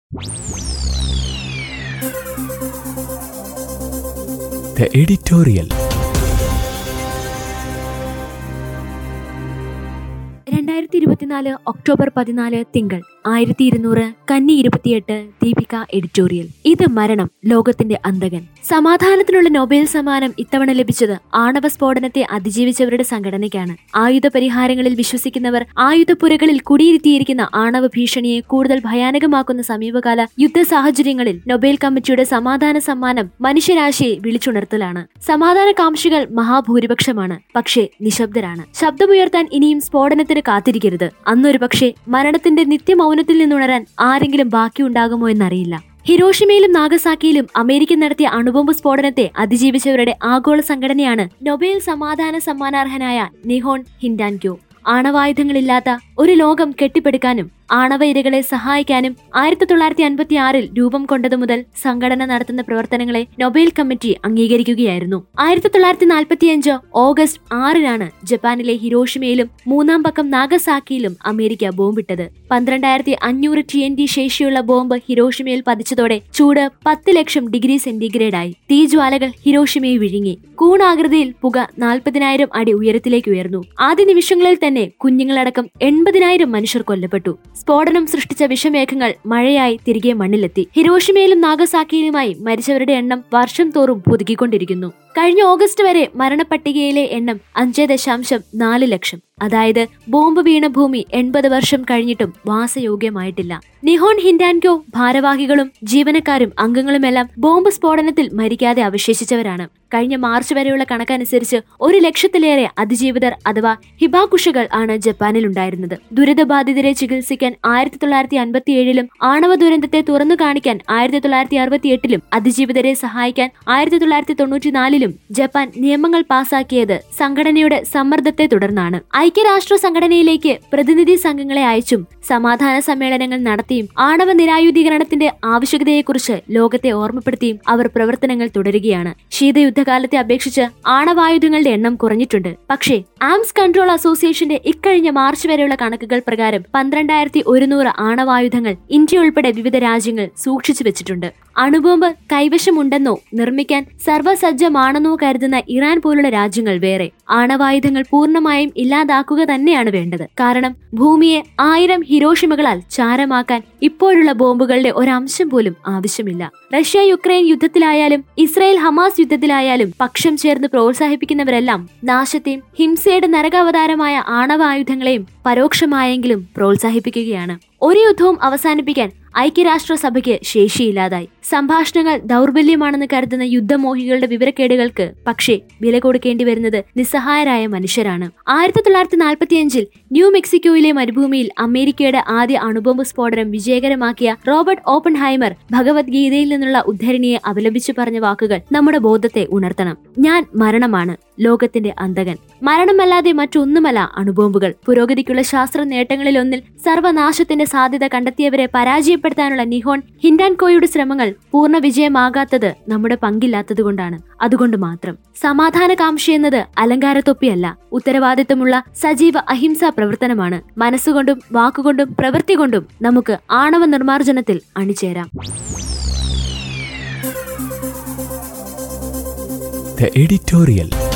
The editorial. രണ്ടായിരത്തി ഇരുപത്തിനാല് October പതിനാല് തിങ്കൾ ആയിരത്തി ഇരുന്നൂറ് കന്നി ഇരുപത്തിയെട്ട് ദീപിക എഡിറ്റോറിയൽ ഇത് മരണം ലോകത്തിന്റെ അന്തകൻ സമാധാനത്തിനുള്ള നൊബേൽ സമ്മാനം ഇത്തവണ ലഭിച്ചത് ആണവ സ്ഫോടനത്തെ അതിജീവിച്ചവരുടെ സംഘടനയ്ക്കാണ് ആയുധ പരിഹാരങ്ങളിൽ വിശ്വസിക്കുന്നവർ ആയുധപ്പുരകളിൽ കുടിയിരുത്തിയിരിക്കുന്ന ആണവ ഭീഷണിയെ കൂടുതൽ ഭയാനകമാക്കുന്ന സമീപകാല യുദ്ധ സാഹചര്യങ്ങളിൽ നൊബേൽ കമ്മിറ്റിയുടെ സമാധാന സമ്മാനം മനുഷ്യരാശിയെ വിളിച്ചുണർത്തലാണ് സമാധാന കാംക്ഷികൾ മഹാഭൂരിപക്ഷമാണ് പക്ഷേ നിശബ്ദരാണ് ശബ്ദമുയർത്താൻ ഇനിയും സ്ഫോടനത്തിന് കാത്തിരിക്കരുത് അന്നൊരു പക്ഷേ മരണത്തിന്റെ നിത്യമൗനത്തിൽ നിന്നുണരാൻ ആരെങ്കിലും ബാക്കിയുണ്ടാകുമോ എന്നറിയില്ല ഹിരോഷിമയിലും നാഗസാക്കിയിലും അമേരിക്ക നടത്തിയ അണുബോംബ് സ്ഫോടനത്തെ അതിജീവിച്ചവരുടെ ആഗോള സംഘടനയാണ് നൊബേൽ സമാധാന സമ്മാനാർഹനായ നിഹോൺ ഹിൻഡാൻക്യോ ആണവായുധങ്ങളില്ലാത്ത ഒരു ലോകം കെട്ടിപ്പടുക്കാനും ആണവ ഇരകളെ സഹായിക്കാനും ആയിരത്തി തൊള്ളായിരത്തി അൻപത്തി ആറിൽ രൂപം കൊണ്ടതു മുതൽ സംഘടന നടത്തുന്ന പ്രവർത്തനങ്ങളെ നൊബേൽ കമ്മിറ്റി അംഗീകരിക്കുകയായിരുന്നു ആയിരത്തി തൊള്ളായിരത്തി നാൽപ്പത്തിയഞ്ച് ഓഗസ്റ്റ് ആറിനാണ് ജപ്പാനിലെ ഹിരോഷിമയിലും മൂന്നാം പക്കം നാഗസാക്കിയിലും അമേരിക്ക ബോംബിട്ടത് പന്ത്രണ്ടായിരത്തി അഞ്ഞൂറ് ടി എൻ ഡി ശേഷിയുള്ള ബോംബ് ഹിരോഷിമയിൽ പതിച്ചതോടെ ചൂട് പത്ത് ലക്ഷം ഡിഗ്രി സെന്റിഗ്രേഡായി തീജ്വാലകൾ ഹിരോഷിമയെ വിഴുങ്ങി കൂണാകൃതിയിൽ പുക നാൽപ്പതിനായിരം അടി ഉയരത്തിലേക്ക് ഉയർന്നു ആദ്യ നിമിഷങ്ങളിൽ തന്നെ കുഞ്ഞുങ്ങളടക്കം എൺപതിനായിരം മനുഷ്യർ കൊല്ലപ്പെട്ടു സ്ഫോടനം സൃഷ്ടിച്ച വിഷമേഘങ്ങൾ മഴയായി തിരികെ മണ്ണിലെത്തി ഹിരോഷിമയിലും നാഗസാക്കിയിലുമായി മരിച്ചവരുടെ എണ്ണം വർഷം തോറും പുതുക്കിക്കൊണ്ടിരിക്കുന്നു കഴിഞ്ഞ ഓഗസ്റ്റ് വരെ മരണപ്പട്ടികയിലെ എണ്ണം അഞ്ച് ദശാംശം നാല് ലക്ഷം അതായത് ബോംബ് വീണ ഭൂമി എൺപത് വർഷം കഴിഞ്ഞിട്ടും വാസയോഗ്യമായിട്ടില്ല നിഹോൺ ഹിൻഡാൻകോ ഭാരവാഹികളും ജീവനക്കാരും അംഗങ്ങളുമെല്ലാം ബോംബ് സ്ഫോടനത്തിൽ മരിക്കാതെ അവശേഷിച്ചവരാണ് കഴിഞ്ഞ മാർച്ച് വരെയുള്ള കണക്കനുസരിച്ച് ഒരു ലക്ഷത്തിലേറെ അതിജീവിതർ അഥവാ ഹിബാകുഷകൾ ആണ് ജപ്പാനിലുണ്ടായിരുന്നത് ദുരിതബാധിതരെ ചികിത്സിക്കാൻ ആയിരത്തി തൊള്ളായിരത്തി അൻപത്തിയേഴിലും ആണവ ദുരന്തത്തെ തുറന്നു കാണിക്കാൻ ആയിരത്തി തൊള്ളായിരത്തി അറുപത്തിയെട്ടിലും അതിജീവിതരെ സഹായിക്കാൻ ആയിരത്തി തൊള്ളായിരത്തി തൊണ്ണൂറ്റിനാലിലും ജപ്പാൻ നിയമങ്ങൾ പാസാക്കിയത് സംഘടനയുടെ സമ്മർദ്ദത്തെ തുടർന്നാണ് ഐക്യരാഷ്ട്ര സംഘടനയിലേക്ക് പ്രതിനിധി സംഘങ്ങളെ അയച്ചും സമാധാന സമ്മേളനങ്ങൾ നടത്തിയും ആണവ നിരായുധീകരണത്തിന്റെ ആവശ്യകതയെക്കുറിച്ച് ലോകത്തെ ഓർമ്മപ്പെടുത്തിയും അവർ പ്രവർത്തനങ്ങൾ തുടരുകയാണ് ശീതയുദ്ധകാലത്തെ അപേക്ഷിച്ച് ആണവായുധങ്ങളുടെ എണ്ണം കുറഞ്ഞിട്ടുണ്ട് പക്ഷേ ആംസ് കൺട്രോൾ അസോസിയേഷന്റെ ഇക്കഴിഞ്ഞ മാർച്ച് വരെയുള്ള കണക്കുകൾ പ്രകാരം പന്ത്രണ്ടായിരത്തി ഒരുന്നൂറ് ആണവായുധങ്ങൾ ഇന്ത്യ ഉൾപ്പെടെ വിവിധ രാജ്യങ്ങൾ സൂക്ഷിച്ചു വെച്ചിട്ടുണ്ട് അണുബോംബ് കൈവശമുണ്ടെന്നോ നിർമ്മിക്കാൻ സർവ്വസജ്ജമാണെന്നോ കരുതുന്ന ഇറാൻ പോലുള്ള രാജ്യങ്ങൾ വേറെ ആണവായുധങ്ങൾ പൂർണ്ണമായും ഇല്ലാതാക്കുക തന്നെയാണ് വേണ്ടത് കാരണം ഭൂമിയെ ആയിരം ഹിരോഷിമകളാൽ ചാരമാക്കാൻ ഇപ്പോഴുള്ള ബോംബുകളുടെ ഒരംശം പോലും ആവശ്യമില്ല റഷ്യ യുക്രൈൻ യുദ്ധത്തിലായാലും ഇസ്രായേൽ ഹമാസ് യുദ്ധത്തിലായാലും പക്ഷം ചേർന്ന് പ്രോത്സാഹിപ്പിക്കുന്നവരെല്ലാം നാശത്തെയും ഹിംസയുടെ നരകാവതാരമായ ആണവായുധങ്ങളെയും പരോക്ഷമായെങ്കിലും പ്രോത്സാഹിപ്പിക്കുകയാണ് ഒരു യുദ്ധവും അവസാനിപ്പിക്കാൻ ഐക്യരാഷ്ട്രസഭയ്ക്ക് ശേഷിയില്ലാതായി സംഭാഷണങ്ങൾ ദൗർബല്യമാണെന്ന് കരുതുന്ന യുദ്ധമോഹികളുടെ വിവരക്കേടുകൾക്ക് പക്ഷേ വില കൊടുക്കേണ്ടി വരുന്നത് നിസ്സഹായരായ മനുഷ്യരാണ് ആയിരത്തി തൊള്ളായിരത്തി നാൽപ്പത്തിയഞ്ചിൽ ന്യൂ മെക്സിക്കോയിലെ മരുഭൂമിയിൽ അമേരിക്കയുടെ ആദ്യ അണുബോംബ് സ്ഫോടനം വിജയകരമാക്കിയ റോബർട്ട് ഓപ്പൺഹൈമർ ഭഗവത്ഗീതയിൽ നിന്നുള്ള ഉദ്ധരണിയെ അവലംബിച്ചു പറഞ്ഞ വാക്കുകൾ നമ്മുടെ ബോധത്തെ ഉണർത്തണം ഞാൻ മരണമാണ് ലോകത്തിന്റെ അന്തകൻ മരണമല്ലാതെ മറ്റൊന്നുമല്ല അണുബോംബുകൾ പുരോഗതിക്കുള്ള ശാസ്ത്ര നേട്ടങ്ങളിലൊന്നിൽ സർവനാശത്തിന്റെ സാധ്യത കണ്ടെത്തിയവരെ പരാജയപ്പെടുത്താനുള്ള നിഹോൺ ഹിൻഡാൻകോയുടെ ശ്രമങ്ങൾ പൂർണ്ണ വിജയമാകാത്തത് നമ്മുടെ പങ്കില്ലാത്തതുകൊണ്ടാണ് അതുകൊണ്ട് മാത്രം സമാധാനകാംക്ഷി എന്നത് അലങ്കാരത്തൊപ്പിയല്ല ഉത്തരവാദിത്തമുള്ള സജീവ അഹിംസാ പ്രവർത്തനമാണ് മനസ്സുകൊണ്ടും വാക്കുകൊണ്ടും പ്രവൃത്തി കൊണ്ടും നമുക്ക് ആണവ നിർമ്മാർജ്ജനത്തിൽ അണിചേരാം The editorial.